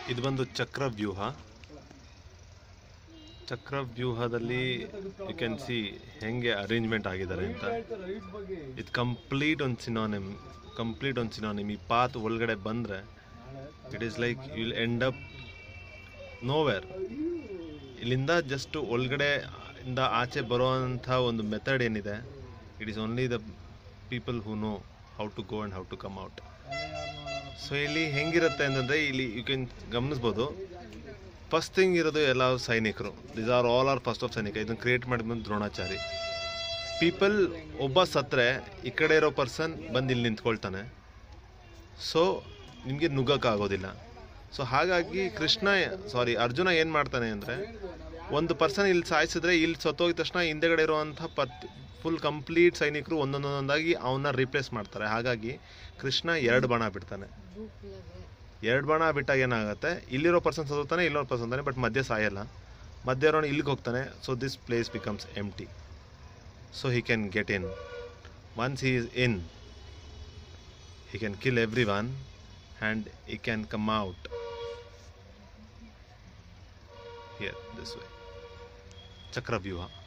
ಇದು ಬಂದು ಚಕ್ರವ್ಯೂಹ ಚಕ್ರವ್ಯೂಹದಲ್ಲಿ ಯು ಕ್ಯಾನ್ ಸಿ ಹೆಂಗೆ ಅರೇಂಜ್ಮೆಂಟ್ ಆಗಿದ್ದಾರೆ ಅಂತ ಇದು ಕಂಪ್ಲೀಟ್ ಒಂದು ಸಿನಾನಿಮ್ ಕಂಪ್ಲೀಟ್ ಒಂದು ಸಿನಾನಿಮ್ ಈ ಪಾತ್ ಒಳಗಡೆ ಬಂದರೆ it is like you will end up nowhere ಇಲ್ಲಿಂದ ಜಸ್ಟ್ ಒಳಗಡೆ ಇಂದ ಆಚೆ ಬರುವಂಥ ಒಂದು ಮೆಥಡ್ ಏನಿದೆ it is only the people who know how to go and how to come out so ಇಲ್ಲಿ ಹೆಂಗಿರುತ್ತೆ ಅಂತಂದರೆ ಇಲ್ಲಿ ಯು ಕ್ಯಾನ್ ಗಮನಿಸ್ಬೋದು ಫಸ್ಟ್ ಥಿಂಗ್ ಇರೋದು ಎಲ್ಲ ಸೈನಿಕರು this are all are first of ಸೈನಿಕ ಇದನ್ನು ಕ್ರಿಯೇಟ್ ಮಾಡಿದ ದ್ರೋಣಾಚಾರಿ ಪೀಪಲ್ ಒಬ್ಬ ಸತ್ರೆ ಈ ಕಡೆ ಇರೋ ಪರ್ಸನ್ ಬಂದು ಇಲ್ಲಿ ನಿಂತ್ಕೊಳ್ತಾನೆ ಸೊ ನಿಮಗೆ ನುಗ್ಗಕ್ಕಾಗೋದಿಲ್ಲ ಸೊ ಹಾಗಾಗಿ ಕೃಷ್ಣ ಸಾರಿ ಅರ್ಜುನ ಏನು ಮಾಡ್ತಾನೆ ಅಂದರೆ ಒಂದು ಪರ್ಸನ್ ಇಲ್ಲಿ ಸಾಯಿಸಿದ್ರೆ ಇಲ್ಲಿ ಸತ್ತೋಗಿದ ತಕ್ಷಣ ಹಿಂದೆಗಡೆ ಇರುವಂಥ ಪತ್ ಫುಲ್ ಕಂಪ್ಲೀಟ್ ಸೈನಿಕರು ಒಂದೊಂದೊಂದಾಗಿ ಅವನ್ನ ರಿಪ್ಲೇಸ್ ಮಾಡ್ತಾರೆ ಹಾಗಾಗಿ ಕೃಷ್ಣ ಎರಡು ಬಾಣ ಬಿಡ್ತಾನೆ ಎರಡು ಬಾಣ ಬಿಟ್ಟಾಗ ಏನಾಗುತ್ತೆ ಇಲ್ಲಿರೋ ಪರ್ಸನ್ ಸತ್ತೋಗ್ತಾನೆ ಇಲ್ಲಿರೋ ಪರ್ಸನ್ ತಾನೆ ಬಟ್ ಮಧ್ಯೆ ಸಾಯಲ್ಲ ಮಧ್ಯೆ ಇರೋನು ಇಲ್ಲಿಗೆ ಹೋಗ್ತಾನೆ so this place becomes empty so he can get in once he is in he can kill everyone and he can come out here this way chakravyuha